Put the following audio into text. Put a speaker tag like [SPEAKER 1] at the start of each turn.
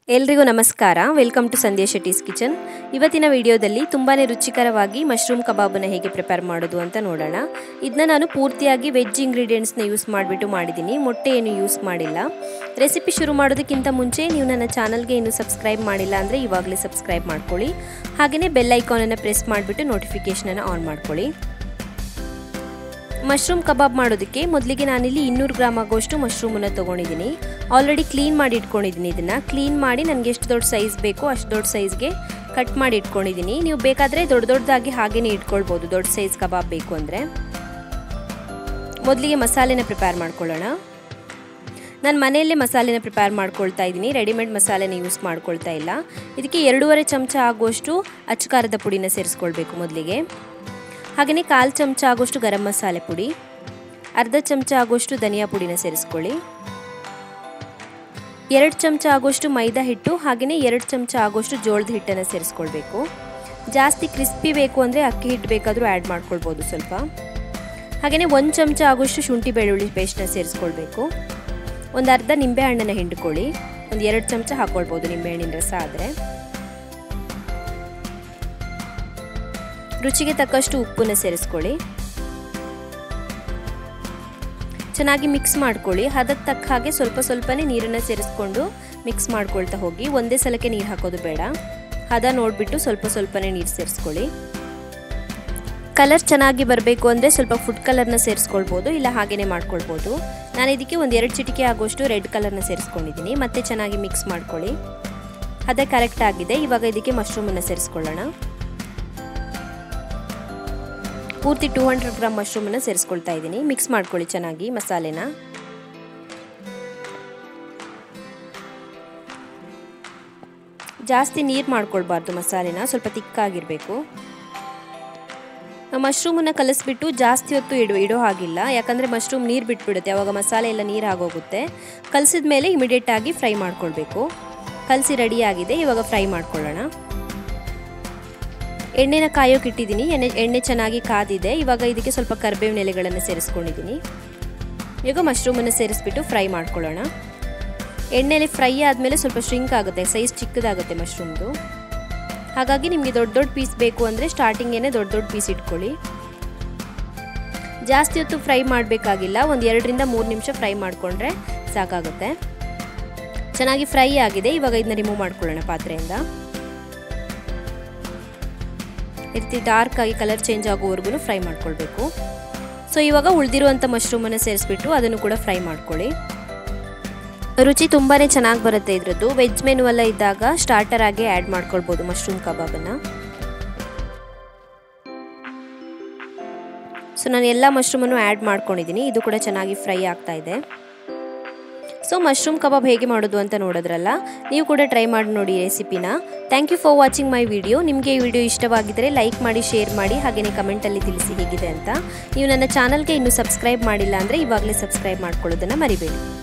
[SPEAKER 1] ಎಲ್ರಿಗೂ ನಮಸ್ಕಾರ welcome to Sandhya Shetty's kitchen ಇವತ್ತಿನ ವಿಡಿಯೋದಲ್ಲಿ ತುಂಬಾ ರುಚಿಕರವಾಗಿ ಮಶ್ರೂಮ್ ಕಬಾಬನ್ನು ಹೇಗೆ ಪ್ರಿಪೇರ್ ಮಾಡೋದು ಅಂತ ನೋಡೋಣ ಇದನ್ನ ನಾನು ಪೂರ್ತಿಯಾಗಿ ವೆಜ್ ಇಂಗ್ರೀಡಿಯೆಂಟ್ಸ್ನ ಯೂಸ್ ಮಾಡಿಬಿಟ್ಟು ಮಾಡಿದ್ದೀನಿ ಮೊಟ್ಟೆ ಏನು ಯೂಸ್ ಮಾಡಿಲ್ಲ ರೆಸಿಪಿ ಶುರು ಮಾಡೋದಕ್ಕಿಂತ ಮುಂಚೆ ನೀವು ನನ್ನ ಚಾನಲ್ಗೆ ಇನ್ನೂ ಸಬ್ಸ್ಕ್ರೈಬ್ ಮಾಡಿಲ್ಲ ಅಂದರೆ ಇವಾಗಲೇ ಸಬ್ಸ್ಕ್ರೈಬ್ ಮಾಡ್ಕೊಳ್ಳಿ ಹಾಗೆಯೇ ಬೆಲ್ ಐಕಾನನ್ನು ಪ್ರೆಸ್ ಮಾಡಿಬಿಟ್ಟು ನೋಟಿಫಿಕೇಷನನ್ನು ಆನ್ ಮಾಡ್ಕೊಳ್ಳಿ ಮಶ್ರೂಮ್ ಕಬಾಬ್ ಮಾಡೋದಕ್ಕೆ ಮೊದಲಿಗೆ ನಾನಿಲ್ಲಿ ಇನ್ನೂರು ಗ್ರಾಮ್ ಆಗೋಷ್ಟು ಮಶ್ರೂಮನ್ನು ತೊಗೊಂಡಿದ್ದೀನಿ ಆಲ್ರೆಡಿ ಕ್ಲೀನ್ ಮಾಡಿ ಇಟ್ಕೊಂಡಿದ್ದೀನಿ ಇದನ್ನು ಕ್ಲೀನ್ ಮಾಡಿ ನನಗೆ ಎಷ್ಟು ದೊಡ್ಡ ಸೈಜ್ ಬೇಕೋ ಅಷ್ಟು ದೊಡ್ಡ ಸೈಜ್ಗೆ ಕಟ್ ಮಾಡಿ ಇಟ್ಕೊಂಡಿದ್ದೀನಿ ನೀವು ಬೇಕಾದರೆ ದೊಡ್ಡ ದೊಡ್ಡದಾಗಿ ಹಾಗೇ ಇಟ್ಕೊಳ್ಬೋದು ದೊಡ್ಡ ಸೈಜ್ ಕಬಾಬ್ ಬೇಕು ಅಂದರೆ ಮೊದಲಿಗೆ ಮಸಾಲೆನ ಪ್ರಿಪೇರ್ ಮಾಡ್ಕೊಳ್ಳೋಣ ನಾನು ಮನೆಯಲ್ಲೇ ಮಸಾಲೆನ ಪ್ರಿಪೇರ್ ಮಾಡ್ಕೊಳ್ತಾ ಇದ್ದೀನಿ ರೆಡಿಮೇಡ್ ಮಸಾಲೆನ ಯೂಸ್ ಮಾಡ್ಕೊಳ್ತಾ ಇಲ್ಲ ಇದಕ್ಕೆ ಎರಡೂವರೆ ಚಮಚ ಆಗುವಷ್ಟು ಅಚ್ಚಕಾರದ ಪುಡಿನ ಸೇರಿಸ್ಕೊಳ್ಬೇಕು ಮೊದಲಿಗೆ ಹಾಗೆಯೇ ಕಾಲು ಚಮಚ ಆಗೋಷ್ಟು ಗರಂ ಮಸಾಲೆ ಪುಡಿ ಅರ್ಧ ಚಮಚ ಆಗೋಷ್ಟು ಧನಿಯಾ ಪುಡಿನ ಸೇರಿಸ್ಕೊಳ್ಳಿ ಎರಡು ಚಮಚ ಆಗೋಷ್ಟು ಮೈದಾ ಹಿಟ್ಟು ಹಾಗೆಯೇ ಎರಡು ಚಮಚ ಆಗೋಷ್ಟು ಜೋಳದ ಹಿಟ್ಟನ್ನು ಸೇರಿಸ್ಕೊಳ್ಬೇಕು ಜಾಸ್ತಿ ಕ್ರಿಸ್ಪಿ ಬೇಕು ಅಂದರೆ ಅಕ್ಕಿ ಹಿಟ್ಟು ಬೇಕಾದರೂ ಆ್ಯಡ್ ಮಾಡ್ಕೊಳ್ಬೋದು ಸ್ವಲ್ಪ ಹಾಗೆಯೇ ಒಂದು ಚಮಚ ಆಗೋಷ್ಟು ಶುಂಠಿ ಬೆಳ್ಳುಳ್ಳಿ ಪೇಸ್ಟ್ನ ಸೇರಿಸ್ಕೊಳ್ಬೇಕು ಒಂದು ಅರ್ಧ ನಿಂಬೆಹಣ್ಣನ್ನು ಹಿಂಡ್ಕೊಳ್ಳಿ ಒಂದು ಎರಡು ಚಮಚ ಹಾಕ್ಕೊಳ್ಬೋದು ನಿಂಬೆಹಣ್ಣಿನ ರಸ ಆದರೆ ರುಚಿಗೆ ತಕ್ಕಷ್ಟು ಉಪ್ಪನ್ನ ಸೇರಿಸ್ಕೊಳ್ಳಿ ಚೆನ್ನಾಗಿ ಮಿಕ್ಸ್ ಮಾಡ್ಕೊಳ್ಳಿ ಹದಕ್ಕೆ ತಕ್ಕ ಹಾಗೆ ಸ್ವಲ್ಪ ಸ್ವಲ್ಪನೇ ನೀರನ್ನು ಸೇರಿಸ್ಕೊಂಡು ಮಿಕ್ಸ್ ಮಾಡ್ಕೊಳ್ತಾ ಹೋಗಿ ಒಂದೇ ಸಲಕ್ಕೆ ನೀರು ಹಾಕೋದು ಬೇಡ ಹದ ನೋಡಿಬಿಟ್ಟು ಸ್ವಲ್ಪ ಸ್ವಲ್ಪನೇ ನೀರು ಸೇರಿಸ್ಕೊಳ್ಳಿ ಕಲರ್ ಚೆನ್ನಾಗಿ ಬರಬೇಕು ಅಂದರೆ ಸ್ವಲ್ಪ ಫುಡ್ ಕಲರ್ನ ಸೇರಿಸ್ಕೊಳ್ಬೋದು ಇಲ್ಲ ಹಾಗೇನೆ ಮಾಡ್ಕೊಳ್ಬೋದು ನಾನು ಇದಕ್ಕೆ ಒಂದು ಎರಡು ಚಿಟಿಕೆ ಆಗೋಷ್ಟು ರೆಡ್ ಕಲರ್ನ ಸೇರಿಸ್ಕೊಂಡಿದ್ದೀನಿ ಮತ್ತೆ ಚೆನ್ನಾಗಿ ಮಿಕ್ಸ್ ಮಾಡ್ಕೊಳ್ಳಿ ಅದೇ ಕರೆಕ್ಟ್ ಆಗಿದೆ ಇವಾಗ ಇದಕ್ಕೆ ಮಶ್ರೂಮನ್ನು ಸೇರಿಸ್ಕೊಳ್ಳೋಣ ಪೂರ್ತಿ ಟೂ ಹಂಡ್ರೆಡ್ ಗ್ರಾಮ್ ಮಶ್ರೂಮನ್ನು ಸೇರಿಸ್ಕೊಳ್ತಾ ಇದ್ದೀನಿ ಮಿಕ್ಸ್ ಮಾಡ್ಕೊಳ್ಳಿ ಚೆನ್ನಾಗಿ ಮಸಾಲೆನ ಜಾಸ್ತಿ ನೀರು ಮಾಡ್ಕೊಳ್ಬಾರ್ದು ಮಸಾಲೆನ ಸ್ವಲ್ಪ ತಿಕ್ಕಾಗಿರಬೇಕು ಮಶ್ರೂಮನ್ನು ಕಲಿಸ್ಬಿಟ್ಟು ಜಾಸ್ತಿ ಹೊತ್ತು ಇಡು ಇಡೋ ಹಾಗಿಲ್ಲ ಯಾಕಂದರೆ ಮಶ್ರೂಮ್ ನೀರು ಬಿಟ್ಬಿಡುತ್ತೆ ಅವಾಗ ಮಸಾಲೆ ಎಲ್ಲ ನೀರು ಆಗೋಗುತ್ತೆ ಕಲಸಿದ ಮೇಲೆ ಇಮಿಡಿಯೇಟಾಗಿ ಫ್ರೈ ಮಾಡ್ಕೊಳ್ಬೇಕು ಕಲಸಿ ರೆಡಿಯಾಗಿದೆ ಇವಾಗ ಫ್ರೈ ಮಾಡ್ಕೊಳ್ಳೋಣ ಎಣ್ಣೆನ ಕಾಯೋಕೆ ಇಟ್ಟಿದ್ದೀನಿ ಎಣ್ಣೆ ಎಣ್ಣೆ ಚೆನ್ನಾಗಿ ಕಾದಿದೆ ಇವಾಗ ಇದಕ್ಕೆ ಸ್ವಲ್ಪ ಕರಿಬೇವಿನ ಎಲೆಗಳನ್ನು ಸೇರಿಸ್ಕೊಂಡಿದ್ದೀನಿ ಈಗ ಮಶ್ರೂಮನ್ನು ಸೇರಿಸ್ಬಿಟ್ಟು ಫ್ರೈ ಮಾಡ್ಕೊಳ್ಳೋಣ ಎಣ್ಣೆಲಿ ಫ್ರೈ ಆದಮೇಲೆ ಸ್ವಲ್ಪ ಶ್ರಿಂಕ್ ಆಗುತ್ತೆ ಸೈಜ್ ಚಿಕ್ಕದಾಗುತ್ತೆ ಮಶ್ರೂಮ್ದು ಹಾಗಾಗಿ ನಿಮಗೆ ದೊಡ್ಡ ದೊಡ್ಡ ಪೀಸ್ ಬೇಕು ಅಂದರೆ ಸ್ಟಾರ್ಟಿಂಗೇನೆ ದೊಡ್ಡ ದೊಡ್ಡ ಪೀಸ್ ಇಟ್ಕೊಳ್ಳಿ ಜಾಸ್ತಿ ಹೊತ್ತು ಫ್ರೈ ಮಾಡಬೇಕಾಗಿಲ್ಲ ಒಂದು ಎರಡರಿಂದ ಮೂರು ನಿಮಿಷ ಫ್ರೈ ಮಾಡಿಕೊಂಡ್ರೆ ಸಾಕಾಗುತ್ತೆ ಚೆನ್ನಾಗಿ ಫ್ರೈ ಆಗಿದೆ ಇವಾಗ ಇದನ್ನ ರಿಮೂವ್ ಮಾಡ್ಕೊಳ್ಳೋಣ ಪಾತ್ರೆಯಿಂದ ಈ ರೀತಿ ಡಾರ್ಕ್ ಆಗಿ ಕಲರ್ ಚೇಂಜ್ ಆಗೋವರೆಗೂ ಫ್ರೈ ಮಾಡ್ಕೊಳ್ಬೇಕು ಸೊ ಇವಾಗ ಉಳಿದಿರುವಂಥ ಮಶ್ರೂಮನ್ನು ಸೇರಿಸ್ಬಿಟ್ಟು ಅದನ್ನು ಕೂಡ ಫ್ರೈ ಮಾಡ್ಕೊಳ್ಳಿ ರುಚಿ ತುಂಬಾ ಚೆನ್ನಾಗಿ ಬರುತ್ತೆ ಇದರದ್ದು ವೆಜ್ ಮೆನು ಎಲ್ಲ ಇದ್ದಾಗ ಸ್ಟಾರ್ಟರ್ ಆಗಿ ಆ್ಯಡ್ ಮಾಡ್ಕೊಳ್ಬೋದು ಮಶ್ರೂಮ್ ಕಬಾಬನ್ನು ಸೊ ನಾನು ಎಲ್ಲ ಮಶ್ರೂಮನ್ನು ಆ್ಯಡ್ ಮಾಡ್ಕೊಂಡಿದ್ದೀನಿ ಇದು ಕೂಡ ಚೆನ್ನಾಗಿ ಫ್ರೈ ಆಗ್ತಾ ಇದೆ ಸೊ ಮಶ್ರೂಮ್ ಕಬಾಬ್ ಹೇಗೆ ಮಾಡೋದು ಅಂತ ನೋಡಿದ್ರಲ್ಲ ನೀವು ಕೂಡ ಟ್ರೈ ಮಾಡಿ ನೋಡಿ ರೆಸಿಪಿನ thank you for watching my video ನಿಮಗೆ ಈ ವಿಡಿಯೋ ಇಷ್ಟವಾಗಿದ್ದರೆ ಲೈಕ್ ಮಾಡಿ ಶೇರ್ ಮಾಡಿ ಹಾಗೆಯೇ ಕಮೆಂಟಲ್ಲಿ ತಿಳಿಸಿ ಹೇಗಿದೆ ಅಂತ ನೀವು ನನ್ನ ಚಾನಲ್ಗೆ ಇನ್ನೂ ಸಬ್ಸ್ಕ್ರೈಬ್ ಮಾಡಿಲ್ಲ ಅಂದರೆ ಇವಾಗಲೇ ಸಬ್ಸ್ಕ್ರೈಬ್ ಮಾಡ್ಕೊಳ್ಳೋದನ್ನು ಮರಿಬೇಡಿ